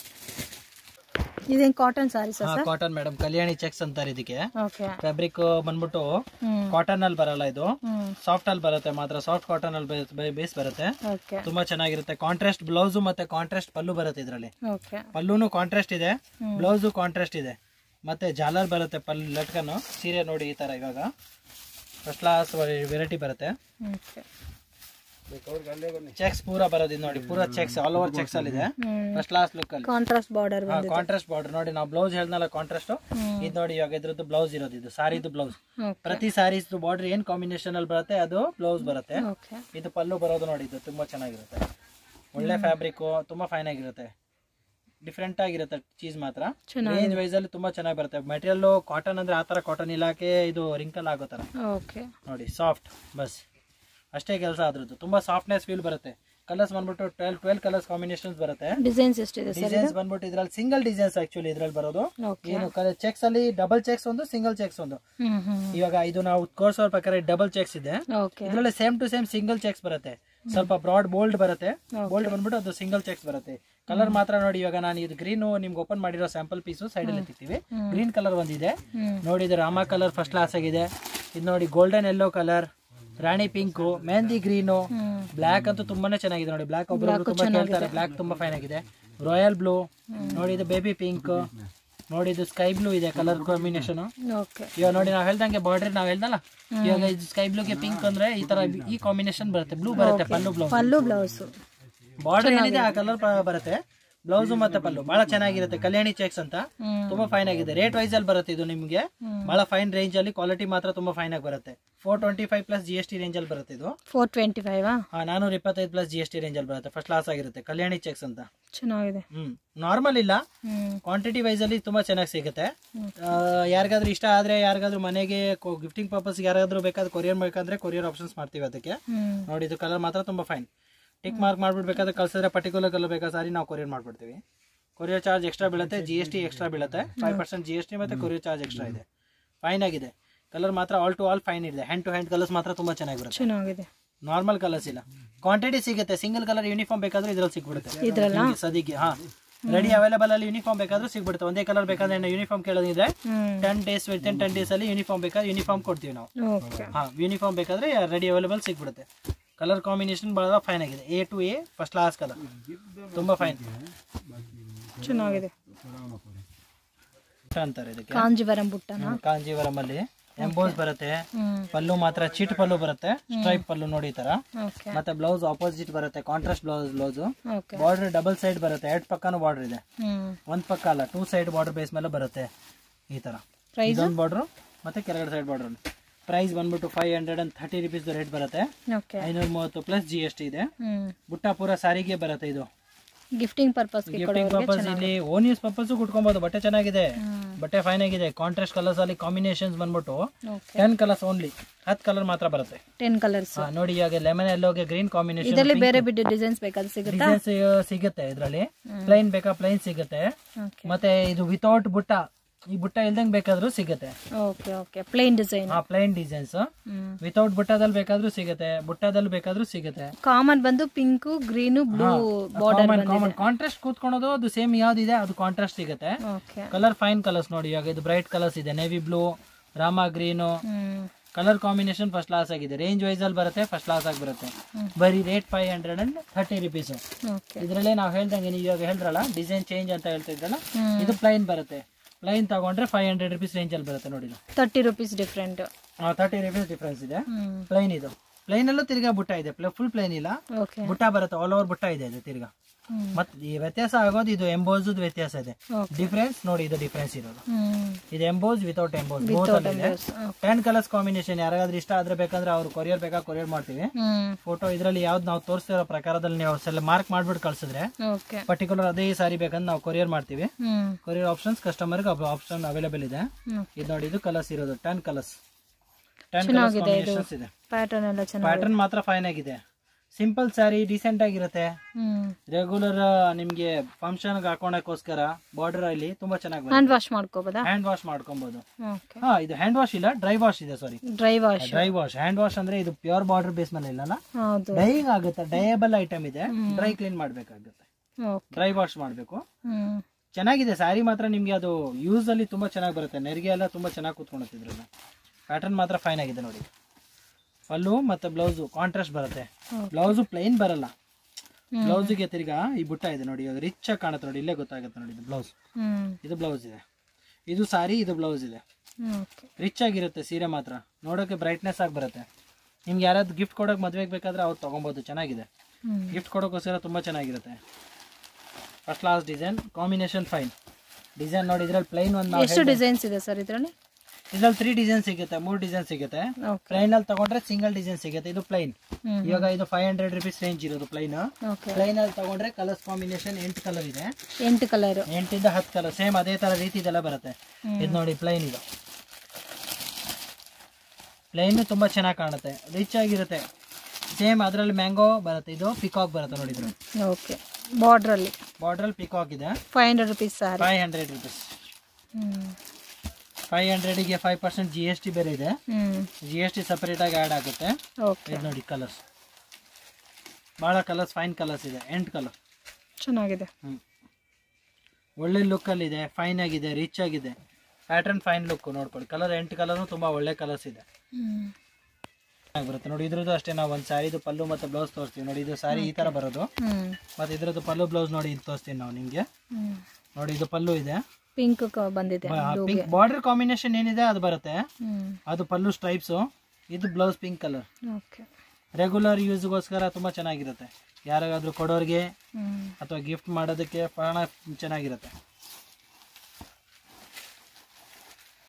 ಇದೇನು ಕಾಟನ್ ಸಾರೀಸ್ ಹಾ ಕಾಟನ್ ಮೇಡಮ್ ಕಲ್ಯಾಣಿ ಚೆಕ್ಸ್ ಅಂತಾರೆ ಇದಕ್ಕೆ ಓಕೆ ಫ್ಯಾಬ್ರಿಕ್ ಬಂದ್ಬಿಟ್ಟು ಹ್ಮ್ ಕಾಟನ್ ಅಲ್ಲಿ ಬರಲ್ಲ ಇದು ಹ್ಮ್ ಸಾಫ್ಟ್ ಅಲ್ಲಿ ಬರುತ್ತೆ ಮಾತ್ರ ಸಾಫ್ಟ್ ಕಾಟನ್ ಅಲ್ಲಿ ಬೇಸ್ ಬರುತ್ತೆ ಓಕೆ ತುಂಬಾ ಚೆನ್ನಾಗಿರುತ್ತೆ ಕಾಂಟ್ರಾಸ್ಟ್ ಬ್ಲೌಸ್ ಮತ್ತೆ ಕಾಂಟ್ರಾಸ್ಟ್ ಪಲ್ಲು ಬರುತ್ತೆ ಇದರಲ್ಲಿ ಓಕೆ ಪಲ್ಲುನು ಕಾಂಟ್ರಾಸ್ಟ್ ಇದೆ ಬ್ಲೌಸು ಕಾಂಟ್ರಾಸ್ಟ್ ಇದೆ ಮತ್ತೆ ಜಾಲರ್ ಬರುತ್ತೆ ಪಲ್ಲು ಲಟ್ಕನ್ನು ಸೀರೆ ನೋಡಿ ಈ ತರ ಇವಾಗ ಫಸ್ಟ್ ಕ್ಲಾಸ್ ವೆರೈಟಿ ಬರುತ್ತೆ ಓಕೆ ಚೆಕ್ಸ್ ಪೂರಾ ಬರೋದು ಇದು ನೋಡಿ ಪೂರಾ ಚೆಕ್ಸ್ ಆಲ್ ಓವರ್ ಚೆಕ್ಸ್ ಅಲ್ಲಿ ಇದೆ ಹ್ಮ್ ಫಸ್ಟ್ ಕ್ಲಾಸ್ ಲುಕ್ ಅಲ್ಲಿ ಕಾಂಟ್ರಾಸ್ಟ್ ಬಾರ್ಡರ್ ಬಂದಿದೆ ಕಾಂಟ್ರಾಸ್ಟ್ ಬಾರ್ಡರ್ ನೋಡಿ ನಾವು ಬ್ಲೌಸ್ ಹೇಳ್ದಲ್ಲ ಕಾಂಟ್ರಾಸ್ಟ್ ಹ್ಮ್ ಇದು ನೋಡಿ ಇವಾಗ ಇದ್ರದ್ದು ಬ್ಲೌಸ್ ಇರೋದು ಇದು ಸಾರಿದು ಬ್ಲೌಸ್ ಓಕೆ ಪ್ರತಿ ಸಾರೀಸ್ ಬಾರ್ಡರ್ ಏನ್ ಕಾಂಬಿನೇಷನ್ ಅಲ್ಲಿ ಬರುತ್ತೆ ಅದು ಬ್ಲೌಸ್ ಬರುತ್ತೆ ಓಕೆ ಇದು ಪಲ್ಲು ಬರೋದು ನೋಡಿ ಇದು ತುಂಬಾ ಚೆನ್ನಾಗಿರುತ್ತೆ ಒಳ್ಳೆ ಫ್ಯಾಬ್ರಿಕ್ ತುಂಬಾ ಫೈನ್ ಆಗಿರುತ್ತೆ ಡಿಫ್ರೆಂಟ್ ಆಗಿರುತ್ತೆ ಚೀಸ್ ಮಾತ್ರ ರೇಂಜ್ ವೈಸ್ ಅಲ್ಲಿ ತುಂಬಾ ಚೆನ್ನಾಗಿ ಬರುತ್ತೆ ಮೆಟೀರಿಯಲ್ ಕಾಟನ್ ಅಂದ್ರೆ ಆತರ ಕಾಟನ್ ಇಲಾಖೆ ಇದು ರಿಂಕಲ್ ಆಗೋ ತರ ಓಕೆ ನೋಡಿ ಸಾಫ್ಟ್ ಬಸ್ ಅಷ್ಟೇ ಕೆಲಸ ಅದ್ರದ್ದು ತುಂಬಾ ಸಾಫ್ಟ್ನೆಸ್ ಫೀಲ್ ಬರುತ್ತೆ ಕಲರ್ಸ್ ಬಂದ್ಬಿಟ್ಟು ಟ್ವೆಲ್ ಟ್ವೆಲ್ ಕಲರ್ಸ್ ಕಾಂಬಿನೇಷನ್ಸ್ ಬರುತ್ತೆ ಡಿಸೈನ್ಸ್ ಎಷ್ಟಿದೆ ಸರ್ ಡಿಸೈನ್ಸ್ ಬಂದ್ಬಿಟ್ಟು ಇದ್ರಲ್ಲಿ ಸಿಂಗಲ್ ಡಿಸೈನ್ಸ್ ಆಕ್ಚುಲಿ ಇದ್ರಲ್ಲಿ ಬರೋದು ಓಕೆ ಏನು ಚೆಕ್ಸ್ ಅಲ್ಲಿ ಡಬಲ್ ಚೆಕ್ಸ್ ಒಂದು ಸಿಂಗಲ್ ಚೆಕ್ಸ್ ಒಂದು ಹ್ಮ್ ಹ್ಮ್ ಇವಾಗ ಇದು ನಾವು ಕೋರ್ಸೋರ್ ಪ್ರಕಾರ ಡಬಲ್ ಚೆಕ್ಸ್ ಇದೆ ಓಕೆ ಇದರಲ್ಲಿ same to same single checks ಬರುತ್ತೆ ಸ್ವಲ್ಪ ಬ್ರಾಡ್ ಬೋಲ್ಡ್ ಬರುತ್ತೆ ಬೋಲ್ಡ್ ಬಂದ್ಬಿಟ್ಟು ಅದು ಸಿಂಗಲ್ ಚೆಕ್ಸ್ ಬರುತ್ತೆ ಕಲರ್ ಮಾತ್ರ ನೋಡಿ ಇವಾಗ ನಾನು ಇದು ಗ್ರೀನ್ ನಿಮ್ಗೆ ಓಪನ್ ಮಾಡಿರೋ ಸ್ಯಾಂಪಲ್ ಪೀಸು ಸೈಡ್ ಅಲ್ಲಿ ಎತ್ತಿರ್ತೀವಿ ಗ್ರೀನ್ ಕಲರ್ ಒಂದಿದೆ ಹ್ಮ್ ನೋಡಿ ಇದು ರಾಮ ಕಲರ್ ಫಸ್ಟ್ ಕ್ಲಾಸ್ ಆಗಿದೆ ಇದು ನೋಡಿ ಗೋಲ್ಡನ್ ಎಲ್ಲೋ ಕಲರ್ ರಾಣಿ ಪಿಂಕು ಮೆಹಂದಿ ಗ್ರೀನು ಹ್ಮ್ ಬ್ಲಾಕ್ ಅಂತೂ ತುಂಬಾನೇ ಚೆನ್ನಾಗಿದೆ ನೋಡಿ ಬ್ಲಾಕ್ ಒಬ್ಬರು ತುಂಬಾ ಕೇಳ್ತಾರೆ ಬ್ಲಾಕ್ ತುಂಬಾ ಫೈನ್ ಆಗಿದೆ ರಾಯಲ್ ಬ್ಲೂ ನೋಡಿ ಇದು ಬೇಬಿ ಪಿಂಕ್ ನೋಡಿ ಇದು ಸ್ಕೈ ಬ್ಲೂ ಇದೆ ಕಲರ್ ಕಾಂಬಿನೇಷನ್ ಓಕೆ ಇವಾಗ ನೋಡಿ ನಾವ್ ಹೇಳ್ದಂಗೆ ಬಾರ್ಡರ್ ನಾವ್ ಹೇಳ್ದಲ್ಲ ಇವಾಗ ಇದು ಸ್ಕೈ ಬ್ಲೂಗೆ ಪಿಂಕ್ ಅಂದ್ರೆ ಈ ತರ ಈ ಕಾಂಬಿನೇಷನ್ ಬರುತ್ತೆ ಬ್ಲೂ ಬರುತ್ತೆ pallu blouse pallu blouse border ಏನಿದೆ ಆ ಕಲರ್ ಬರುತ್ತೆ ಬ್ಲೌಸ್ ಮತ್ತೆ ಪಲ್ಲು ಬಹಳ ಚೆನ್ನಾಗಿರುತ್ತೆ ಕಲ್ಯಾಣಿ ಚೆಕ್ಸ್ ಅಂತ ಹ್ಮ್ ತುಂಬಾ ಫೈನ್ ಆಗಿದೆ ರೇಟ್ ವೈಸ್ ಅಲ್ಲಿ ಬರುತ್ತೆ ಇದು ನಿಮ್ಗೆ ಬಹಳ ಫೈನ್ ರೇಂಜ್ ಅಲ್ಲಿ ಕ್ವಾಲಿಟಿ ಮಾತ್ರ ತುಂಬಾ ಫೈನ್ ಆಗಿ ಬರುತ್ತೆ four twenty five plus G S T range ಅಲ್ಲಿ ಬರುತ್ತೆ ಇದು ಫೋರ್ ಟ್ವೆಂಟಿ ಫೈವಾ ಹಾ ನಾನೂರ ಇಪ್ಪತ್ತೈದು plus G S T range ಅಲ್ಲಿ ಬರುತ್ತೆ ಫಸ್ಟ್ ಕ್ಲಾಸ್ ಆಗಿರುತ್ತೆ ಕಲ್ಯಾಣಿ ಚೆಕ್ಸ್ ಅಂತ ಚೆನ್ನಾಗಿದೆ ಹ್ಮ್ ನಾರ್ಮಲ್ ಇಲ್ಲ ಹ್ಮ್ ಕ್ವಾಂಟಿಟಿ ವೈಸ್ ಅಲ್ಲಿ ತುಂಬಾ ಚೆನ್ನಾಗಿ ಸಿಗುತ್ತೆ ಆ, ಯಾರಿಗಾದ್ರೂ ಇಷ್ಟ ಆದ್ರೆ ಯಾರಿಗಾದ್ರೂ ಮನೆಗೆ ಗಿಫ್ಟಿಂಗ್ ಪರ್ಪಸ್ ಯಾರಿಗಾದ್ರೂ ಬೇಕಾದ್ರೆ ಕೊರಿಯರ್ ಬೇಕಂದ್ರೆ ಕೊರಿಯರ್ ಆಪ್ಷನ್ಸ್ ಮಾಡ್ತೀವಿ ಅದಕ್ಕೆ ಹ್ಮ್ ನೋಡಿ ಇದು ಕಲರ್ ಮಾತ್ರ ತುಂಬಾ ಫೈನ್ ಟಿಕ್ ಮಾರ್ಕ್ ಮಾಡ್ಬಿಡ್ಬೇಕಾದ್ರೆ ಕಳ್ಸಿದ್ರೆ ಪರ್ಟಿಕ್ಯುಲರ್ ಕಲರ್ ಬೇಕಾ ಸಾರಿ ನಾವು ಕೊರಿಯರ್ ಮಾಡ್ಬಿಡ್ತೀವಿ ಕೊರಿಯರ್ ಚಾರ್ಜ್ ಎಕ್ಸ್ಟ್ರಾ ಬೀಳುತ್ತೆ ಜಿ ಎಸ್ ಟಿ ಎಕ್ಸ್ಟ್ರಾ ಬೀಳುತ್ತೆ five percent G S T ಮತ್ತೆ ಕೊರಿಯರ್ ಚಾರ್ಜ್ ಎಕ್ಸ್ಟ್ರಾ ಇದೆ ಫೈನ್ ಆಗಿದೆ ಕಲರ್ ಮಾತ್ರ ಆಲ್ ಟು ಆಲ್ ಫೈನ್ ಇದೆ ಹ್ಯಾಂಡ್ ಟು ಹ್ಯಾಂಡ್ ಕಲರ್ಸ್ ಮಾತ್ರ ತುಂಬಾ ಚೆನ್ನಾಗಿ ಬರುತ್ತೆ ಚೆನ್ನಾಗಿದೆ ನಾರ್ಮಲ್ ಕಲರ್ಸ್ ಇಲ್ಲ ಕ್ವಾಂಟಿಟಿ ಸಿಗುತ್ತೆ ಸಿಂಗಲ್ ಕಲರ್ ಯೂನಿಫಾರ್ಮ್ ಬೇಕಾದ್ರೆ ಇದ್ರಲ್ಲಿ ಸಿಗ್ಬಿಡುತ್ತೆ ಇದ್ರಲ್ಲ ನಿಮ್ಗೆ ಸದ್ಯಕ್ಕೆ ಹಾ ರೆಡಿ ಅವೈಲೇಬಲ್ ಅಲ್ಲಿ ಯೂನಿಫಾರ್ಮ್ ಬೇಕಾದ್ರೂ ಸಿಗ್ಬಿಡುತ್ತೆ ಒಂದೇ ಕಲರ್ ಬೇಕಾದ್ರೆ ಯೂನಿಫಾರ್ಮ್ ಕೇಳೋದಿದ್ರೆ hmm ten days with ten days ಅಲ್ಲಿ ಯೂನಿಫಾರ್ಮ್ ಬೇಕಾದ್ರೆ ಯೂನಿಫಾರ್ಮ್ ಕೊಡ್ತೀವಿ ನಾವು ಓಕೆ ಹಾ ಯೂನಿಫಾರ್ಮ್ ಬೇಕಾದ್ರೆ ರೆಡಿ ಅವೈಲೇಬಲ್ ಸಿಗ್ಬಿಡುತ್ತೆ ಕಲರ್ ಕಾಂಬಿನೇಷನ್ ಬಹಳ ಫೈನ್ ಆಗಿದೆ A to A first class colour ತುಂಬಾ ಫೈನ್ ಚೆನ್ನಾಗಿದೆ ಅಂತಾರೆ ಇದಕ್ಕೆ ಕಾಂಜಿವರಂ ಬುಟ್ಟನ ಕಾಂಜೀವರಂ ಅಲ್ಲಿ ಎಂಬೋಸ್ ಬರುತ್ತೆ ಹ್ಮ್ ಪಲ್ಲು ಮಾತ್ರ ಚೀಟ್ ಪಲ್ಲು ಬರುತ್ತೆ ಸ್ಟ್ರೈಪ್ ಪಲ್ಲು ನೋಡಿ ಈ ತರ ಓಕೆ ಮತ್ತೆ ಬ್ಲೌಸ್ ಆಪೋಸಿಟ್ ಬರುತ್ತೆ contrast blouse blouse okay border double side ಬರುತ್ತೆ ಎರಡು ಪಕ್ಕನೂ ಬಾರ್ಡರ್ ಇದೆ ಹ್ಮ್ ಒಂದ್ ಪಕ್ಕ ಅಲ್ಲ ಟೂ ಸೈಡ್ ಬಾರ್ಡರ್ ಬೇಸ್ ಮೇಲೆ ಬರುತ್ತೆ ಈ ತರ ಪ್ರೈಸ್ ಇದೊಂದು ಬಾರ್ಡರ್ ಮತ್ತೆ ಕೆಳಗಡೆ ಸೈಡ್ ಬಾರ್ಡರ್ ಪ್ರೈಸ್ ಬಂದ್ಬಿಟ್ಟು five hundred and thirty rupees rate ಬರುತ್ತೆ ಓಕೆ ಐನೂರ ಮೂವತ್ತು ಪ್ಲಸ್ ಜಿ ಎಸ್ ಟಿ ಇದೆ ಹ್ಮ್ ಬುಟ್ಟ ಪೂರ ಸಾರಿಗೆ ಬರುತ್ತೆ ಇದು ಗಿಫ್ಟಿಂಗ್ ಪರ್ಪಸ್ಗೆ ಗಿಫ್ಟಿಂಗ್ ಪರ್ಪಸ್ ಇಲ್ಲಿ ಓನ್ ಯೂಸ್ ಪರ್ಪಸ್ ಕುಟ್ಕೊಬಹುದು ಬಟ್ಟೆ ಚೆನ್ನಾಗಿದೆ ಹ್ಮ್ ಬಟ್ಟೆ ಫೈನ್ ಆಗಿದೆ ಕಾಂಟ್ರಾಸ್ಟ್ ಕಲರ್ಸ್ ಅಲ್ಲಿ ಕಾಂಬಿನೇಷನ್ಸ್ ಬಂದ್ಬಿಟ್ಟು ಓಕೆ ಟೆನ್ ಕಲರ್ಸ್ ಓನ್ಲಿ ಹತ್ತು ಕಲರ್ ಮಾತ್ರ ಬರುತ್ತೆ ಟೆನ್ ಕಲರ್ಸ್ ಹಾ, ನೋಡಿ ಇವಾಗ ಲೆಮನ್ ಎಲ್ಲೋಗೆ ಗ್ರೀನ್ ಕಾಂಬಿನೇಷನ್ ಇದರಲ್ಲಿ ಬೇರೆ ಬಿಟ್ಟು ಡಿಸೈನ್ಸ್ ಬೇಕಾದ್ರೆ ಸಿಗುತ್ತಾ ಡಿಸೈನ್ಸ್ ಸಿಗುತ್ತೆ ಇದರಲ್ಲಿ ಪ್ಲೈನ್ ಬೇಕಾ ಪ್ಲೈನ್ ಸಿಗುತ್ತೆ ಓಕೆ ಮತ್ತೆ ಇದು ವಿತೌಟ್ ಬುಟ್ಟ ಈ ಬುಟ್ಟ ಇಲ್ದಂಗ್ ಬೇಕಾದ್ರೂ ಸಿಗುತ್ತೆ ಓಕೆ ಓಕೆ ಪ್ಲೇನ್ ಡಿಸೈನ್ ಹಾ ಪ್ಲೈನ್ ಡಿಸೈನ್ಸ್ ಹ್ಮ್ ವಿತೌಟ್ ಬುಟ್ಟದಲ್ಲಿ ಬೇಕಾದ್ರೂ ಸಿಗುತ್ತೆ ಬುಟ್ಟದಲ್ಲಿ ಬೇಕಾದ್ರೂ ಸಿಗುತ್ತೆ ಕಾಮನ್ ಬಂದು pink green blue border common common contrast ಕೂತ್ಕೊಳೋದು ಅದು ಸೇಮ್ ಯಾವ್ದಿದೆ ಅದು ಕಾಂಟ್ರಾಸ್ಟ್ ಸಿಗುತ್ತೆ ಓಕೆ ಕಲರ್ ಫೈನ್ ಕಲರ್ಸ್ ನೋಡಿ ಇವಾಗ ಇದು ಬ್ರೈಟ್ ಕಲರ್ಸ್ ಇದೆ navy blue Rama green hmm colour combination first class ಆಗಿದೆ ರೇಂಜ್ ವೈಸ್ ಅಲ್ಲಿ ಬರುತ್ತೆ ಫಸ್ಟ್ ಕ್ಲಾಸ್ ಆಗಿ ಬರುತ್ತೆ ಬರೀ rate five hundred and thirty rupees okay ಇದರಲ್ಲೇ ನಾವು ಹೇಳ್ದಂಗೆ ನೀವು ಇವಾಗ ಹೇಳಿದ್ರಲ್ಲ ಡಿಸೈನ್ ಚೇಂಜ್ ಅಂತ ಹೇಳ್ತಾ ಇದ್ರಲ್ಲ ಹ್ಮ್ ಇದು ಪ್ಲೈನ್ ಬರುತ್ತೆ ಪ್ಲೈನ್ ತಗೊಂಡ್ರೆ ಫೈವ್ ಹಂಡ್ರೆಡ್ ರುಪೀಸ್ ರೇಂಜ್ ಅಲ್ಲಿ ಬರುತ್ತೆ ನೋಡಿ thirty rupees different thirty rupees difference ಇದೆ ಹ್ಮ್ ಪ್ಲೈನ್ ಇದು ಪ್ಲೈನ್ ಅಲ್ಲೂ ತಿರ್ಗಾ ಬುಟ್ಟ ಇದೆ ಫುಲ್ ಪ್ಲೈನ್ ಇಲ್ಲ ಓಕೆ ಬುಟ್ಟ ಬರುತ್ತೆ ಆಲ್ ಓವರ್ ಬುಟ್ಟ ಇದೆ ಇದು ತಿರ್ಗಾ ಹ್ಮ್ ಮತ್ತೆ ಈ ವ್ಯತ್ಯಾಸ ಆಗೋದು ಇದು ಎಂಬೋಸ್ ವ್ಯತ್ಯಾಸ ಇದೆ ಓಕೆ ಡಿಫ್ರೆನ್ಸ್ ನೋಡಿ ಇದು ಡಿಫ್ರೆನ್ಸ್ ಇರೋದು ಹ್ಮ್ ಇದು ಎಂಬೋಸ್ ವಿತೌಟ್ ಎಂಬೋಸ್ ಬೋತ್ ಅಲ್ಲಿ ಇದೆ ಟೆನ್ ಕಲರ್ಸ್ ಕಾಂಬಿನೇಷನ್ ಯಾರಿಗಾದ್ರೂ ಇಷ್ಟ ಆದ್ರೆ ಬೇಕಂದ್ರೆ ಅವ್ರು ಕೊರಿಯರ್ ಬೇಕಾ ಕೊರಿಯರ್ ಮಾಡ್ತೀವಿ ಹ್ಮ್ ಫೋಟೋ ಇದರಲ್ಲಿ ಯಾವ್ದು ನಾವು ತೋರಿಸ್ತಿರೋ ಪ್ರಕಾರದಲ್ಲಿ ನೀವು ಸೆಲ್ ಮಾರ್ಕ್ ಮಾಡ್ಬಿಟ್ಟು ಕಳ್ಸಿದ್ರೆ ಓಕೆ ಪರ್ಟಿಕ್ಯುಲರ್ ಅದೇ ಸಾರಿ ಬೇಕಂದ್ರೆ ನಾವು ಕೊರಿಯರ್ ಮಾಡ್ತೀವಿ ಹ್ಮ್ ಕೊರಿಯರ್ ಆಪ್ಷನ್ಸ್ ಕಸ್ಟಮರ್ಗೆ ಆಪ್ಷನ್ ಅವೈಲೇಬಲ್ ಇದೆ ಹ್ಮ್ ಇದು ನೋಡಿ ಇದು ಕಲರ್ಸ್ ಇರೋದು ಟೆನ್ ಕಲರ್ಸ್ ಟೆನ್ ಚೆನ್ನಾಗಿದೆ ಇದು. ಕಲರ್ಸ್ ಇದೆ ಪ್ಯಾಟರ್ನ್ ಎಲ್ಲ ಚೆನ್ನಾಗಿ ಪ್ಯಾಟರ್ನ್ ಮಾತ್ರ ಫೈನ್ ಆಗಿದೆ ಸಿಂಪಲ್ ಸ್ಯಾರಿ ಡಿಸೆಂಟ್ ಆಗಿರುತ್ತೆ ಹ್ಮ್ ರೆಗ್ಯುಲರ್ ನಿಮ್ಗೆ ಫಂಕ್ಷನ್ ಹಾಕೊಳಕ್ಕೋಸ್ಕರ ಬಾರ್ಡರ್ ಅಲ್ಲಿ ತುಂಬಾ ಚೆನ್ನಾಗಿ ಬರುತ್ತೆ ಹ್ಯಾಂಡ್ ವಾಶ್ ಮಾಡ್ಕೋಬೋದಾ ಹ್ಯಾಂಡ್ ವಾಶ್ ಮಾಡ್ಕೊಬಹುದು ಓಕೆ ಹಾ ಇದು ಹ್ಯಾಂಡ್ ವಾಶ್ ಇಲ್ಲ ಡ್ರೈ ವಾಶ್ ಇದೆ sorry dry wash dry wash hand wash ಅಂದ್ರೆ ಇದು ಪ್ಯೂರ್ ಬಾರ್ಡರ್ ಬೇಸ್ ಮೇಲೆ ಇಲ್ಲಲ್ಲ ಹೌದು ಡೈಯಿಂಗ್ ಆಗುತ್ತೆ ಡಯಬಲ್ ಐಟಮ್ ಇದೆ ಡ್ರೈ ಕ್ಲೀನ್ ಮಾಡ್ಬೇಕಾಗುತ್ತೆ ಓಕೆ ಡ್ರೈ ವಾಶ್ ಮಾಡ್ಬೇಕು ಹ್ಮ್ ಚೆನ್ನಾಗಿದೆ ಸ್ಯಾರಿ ಮಾತ್ರ ನಿಮ್ಗೆ ಅದು ಯೂಸ್ ಅಲ್ಲಿ ತುಂಬಾ ಚೆನ್ನಾಗಿ ಬರುತ್ತೆ ನೆರಿಗೆ ಎಲ್ಲ ತುಂಬಾ ಚೆನ್ನಾಗಿ ಕೂತ್ಕೊಳುತ್ತೆ ಇದ್ರಲ್ಲ ಪ್ಯಾಟರ್ನ್ ಮಾತ್ರ ಫೈನ್ ಆಗಿದೆ ನೋಡಿ ಪಲ್ಲು ಮತ್ತೆ ಬ್ಲೌಸು ಕಾಂಟ್ರಾಸ್ಟ್ ಬರುತ್ತೆ Okay. ಬ್ಲೌಸು ಪ್ಲೈನ್ ಬರಲ್ಲ ಹ್ಮ್. ಬ್ಲೌಸಿಗೆ ತಿರ್ಗಾ ಈ ಬುಟ್ಟ ಇದೆ ನೋಡಿ ಇವಾಗ ರಿಚ್ ಆಗಿ ಕಾಣುತ್ತೆ ನೋಡಿ ಇಲ್ಲೇ ಗೊತ್ತಾಗುತ್ತೆ ನೋಡಿ ಇದು ಬ್ಲೌಸ್ ಹ್ಮ್ ಇದು ಬ್ಲೌಸ್ ಇದೆ ಇದು ಸಾರಿ ಇದು ಬ್ಲೌಸ್ ಇದೆ ಓಕೆ ರಿಚ್ ಆಗಿರುತ್ತೆ ಸೀರೆ ಮಾತ್ರ ನೋಡೋಕೆ ಬ್ರೈಟ್ನೆಸ್ ಆಗಿ ಬರುತ್ತೆ ನಿಮ್ಗೆ ಯಾರಾದ್ರು ಗಿಫ್ಟ್ ಕೊಡೋಕೆ ಮದುವೆಗೆ ಬೇಕಾದ್ರೆ ಅವ್ರು ತೊಗೊಬೋದು ಚೆನ್ನಾಗಿದೆ ಹ್ಮ್ ಗಿಫ್ಟ್ ಕೊಡೋಕ್ಕೋಸ್ಕರ ತುಂಬ ಚೆನ್ನಾಗಿರುತ್ತೆ first class design combination fine design ನೋಡಿ ಇದ್ರಲ್ಲಿ ಪ್ಲೈನ್ ಒಂದು ಎಷ್ಟು ಡಿಸೈನ್ಸ್ ಇದೆ ಸರ್ ಇದರಲ್ಲಿ ಇದ್ರಲ್ಲಿ ತ್ರೀ ಡಿಸೈನ್ ಸಿಗುತ್ತೆ ಮೂರು ಡಿಸೈನ್ ಸಿಗುತ್ತೆ ಓಕೆ ಪ್ಲೈನ್ ಅಲ್ಲಿ ತಗೊಂಡ್ರೆ ಸಿಂಗಲ್ ಡಿಸೈನ್ ಸಿಗುತ್ತೆ ಇದು ಪ್ಲೈನ್ ಹ್ಮ್ ಇವಾಗ ಇದು ಫೈವ್ ಹಂಡ್ರೆಡ್ ರುಪೀಸ್ ರೇಂಜ್ ಇರೋದು ಪ್ಲೈನ್ ಓಕೆ ಪ್ಲೈನ್ ಅಲ್ಲಿ ತಗೊಂಡ್ರೆ ಕಲರ್ಸ್ ಕಾಂಬಿನೇಷನ್ ಎಂಟು ಕಲರ್ ಇದೆ ಎಂಟು ಕಲರ್ ಎಂಟಿಂದ ಹತ್ತು ಕಲರ್ ಸೇಮ್ ಅದೇ ತರ ರೀತಿ ಇದೆಲ್ಲ ಬರುತ್ತೆ ಹ್ಮ್. ಇದು ನೋಡಿ ಪ್ಲೈನ್ ಇದು ಪ್ಲೈನ್ ತುಂಬಾ ಚೆನ್ನಾಗಿ ಕಾಣುತ್ತೆ ರಿಚ್ ಆಗಿರುತ್ತೆ ಸೇಮ್ ಅದರಲ್ಲಿ ಮ್ಯಾಂಗೋ ಬರುತ್ತೆ ಇದು ಪಿಕಾಕ್ ಬರುತ್ತೆ ನೋಡಿ ಇದ್ರಲ್ಲಿ ಓಕೆ ಬಾರ್ಡ್ರಲ್ಲಿ ಬಾರ್ಡ್ರಲ್ಲಿ ಪಿಕಾಕ್ ಇದೆ five hundred rupees sorry five hundred rupees hmm five ಹಂಡ್ರೆಡಿಗೆ five percent G S T ಬೇರೆ ಇದೆ ಹ್ಮ್ ಜಿ ಎಸ್ ಟಿ ಸಪರೇಟಾಗಿ ಆ್ಯಡ್ ಆಗುತ್ತೆ ಓಕೆ ಇದು ನೋಡಿ ಕಲರ್ಸ್ ಭಾಳ ಕಲರ್ಸ್ ಫೈನ್ ಕಲರ್ಸ್ ಇದೆ ಎಂಟು ಕಲರ್ ಚೆನ್ನಾಗಿದೆ ಹ್ಞೂ ಒಳ್ಳೆ ಲುಕ್ಕಲ್ಲಿದೆ ಫೈನ್ ಆಗಿದೆ ರಿಚ್ ಆಗಿದೆ ಪ್ಯಾಟರ್ನ್ ಫೈನ್ ಲುಕ್ ನೋಡ್ಕೊಳ್ಳಿ ಕಲರ್ ಎಂಟು ಕಲರ್ನು ತುಂಬ ಒಳ್ಳೆ ಕಲರ್ಸ್ ಇದೆ ಹ್ಮ್ ಚೆನ್ನಾಗಿ ಬರುತ್ತೆ ನೋಡಿ ಇದ್ರದ್ದು ಅಷ್ಟೇ ನಾವು ಒಂದು ಸ್ಯಾರಿದು ಪಲ್ಲು ಮತ್ತು ಬ್ಲೌಸ್ ತೋರಿಸ್ತೀವಿ ನೋಡಿ ಇದು ಸ್ಯಾರಿ ಈ ಥರ ಬರೋದು ಹ್ಮ್ ಮತ್ತು ಇದ್ರದ್ದು ಪಲ್ಲು ಬ್ಲೌಸ್ ನೋಡಿ ಇದು ತೋರಿಸ್ತೀವಿ ನಾವು ನಿಮಗೆ ಹ್ಮ್ ನೋಡಿ ಇದು ಪಲ್ಲು ಇದೆ ಪಿಂಕ್ ಬಂದಿದೆ ಪಿಂಕ್ ಬಾರ್ಡರ್ ಕಾಂಬಿನೇಷನ್ ಏನಿದೆ ಅದು ಬರುತ್ತೆ ಹ್ಮ್ ಅದು ಪಲ್ಲು ಸ್ಟ್ರೈಪ್ಸು ಇದು blouse pink colour okay regular ಯೂಸ್ಗೋಸ್ಕರ ತುಂಬ ಚೆನ್ನಾಗಿರುತ್ತೆ ಯಾರಿಗಾದ್ರೂ ಕೊಡೋರಿಗೆ ಹ್ಮ್ ಅಥವಾ ಗಿಫ್ಟ್ ಮಾಡೋದಕ್ಕೆ ಪ್ರಾಣ ಚೆನ್ನಾಗಿರುತ್ತೆ